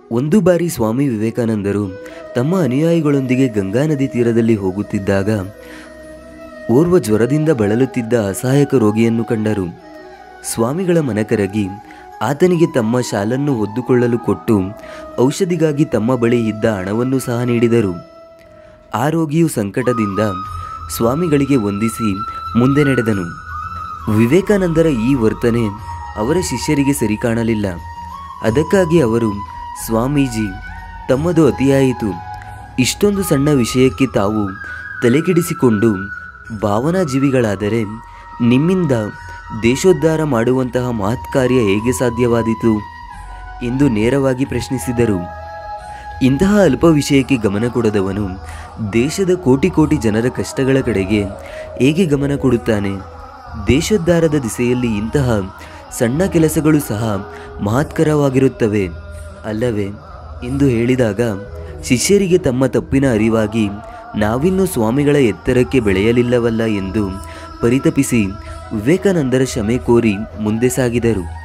ಒಂದು ಬಾರಿ ಸ್ವಾಮಿ ವಿವೇಕಾನಂದರು ತಮ್ಮ ಅನುಯಾಯಿಗಳೊಂದಿಗೆ ಗಂಗಾ ನದಿ ತೀರದಲ್ಲಿ ಹೋಗುತ್ತಿದ್ದಾಗ ಓರ್ವ ಜ್ವರದಿಂದ ಬಳಲುತ್ತಿದ್ದ ಅಸಹಾಯಕ ರೋಗಿಯನ್ನು ಕಂಡರು ಸ್ವಾಮಿಗಳ ಮನಕರಗಿ ಆತನಿಗೆ ತಮ್ಮ ಶಾಲನ್ನು ಹೊದ್ದುಕೊಳ್ಳಲು ಕೊಟ್ಟು ಔಷಧಿಗಾಗಿ ತಮ್ಮ ಬಳಿ ಇದ್ದ ಹಣವನ್ನು ಸಹ ನೀಡಿದರು ಆ ರೋಗಿಯು ಸಂಕಟದಿಂದ ಸ್ವಾಮಿಗಳಿಗೆ ವಂದಿಸಿ ಮುಂದೆ ನಡೆದನು ವಿವೇಕಾನಂದರ ಈ ವರ್ತನೆ ಅವರ ಶಿಷ್ಯರಿಗೆ ಸರಿ ಕಾಣಲಿಲ್ಲ ಅದಕ್ಕಾಗಿ ಅವರು ಸ್ವಾಮೀಜಿ ತಮ್ಮದು ಅತಿಯಾಯಿತು ಇಷ್ಟೊಂದು ಸಣ್ಣ ವಿಷಯಕ್ಕೆ ತಾವು ತಲೆಕೆಡಿಸಿಕೊಂಡು ಭಾವನಾಜೀವಿಗಳಾದರೆ ನಿಮ್ಮಿಂದ ದೇಶೋದ್ಧಾರ ಮಾಡುವಂತಹ ಮಹತ್ ಕಾರ್ಯ ಹೇಗೆ ಸಾಧ್ಯವಾದೀತು ಎಂದು ನೇರವಾಗಿ ಪ್ರಶ್ನಿಸಿದರು ಇಂತಹ ಅಲ್ಪ ವಿಷಯಕ್ಕೆ ಗಮನ ಕೊಡದವನು ದೇಶದ ಕೋಟಿ ಕೋಟಿ ಜನರ ಕಷ್ಟಗಳ ಕಡೆಗೆ ಹೇಗೆ ಗಮನ ಕೊಡುತ್ತಾನೆ ದೇಶೋದ್ಧಾರದ ದಿಸೆಯಲ್ಲಿ ಇಂತಹ ಸಣ್ಣ ಕೆಲಸಗಳು ಸಹ ಮಹತ್ಕರವಾಗಿರುತ್ತವೆ ಅಲ್ಲವೇ ಎಂದು ಹೇಳಿದಾಗ ಶಿಷ್ಯರಿಗೆ ತಮ್ಮ ತಪ್ಪಿನ ಅರಿವಾಗಿ ನಾವಿನ್ನೂ ಸ್ವಾಮಿಗಳ ಎತ್ತರಕ್ಕೆ ಬೆಳೆಯಲಿಲ್ಲವಲ್ಲ ಎಂದು ಪರಿತಪಿಸಿ ವಿವೇಕಾನಂದರ ಕ್ಷಮೆ ಕೋರಿ ಮುಂದೆ ಸಾಗಿದರು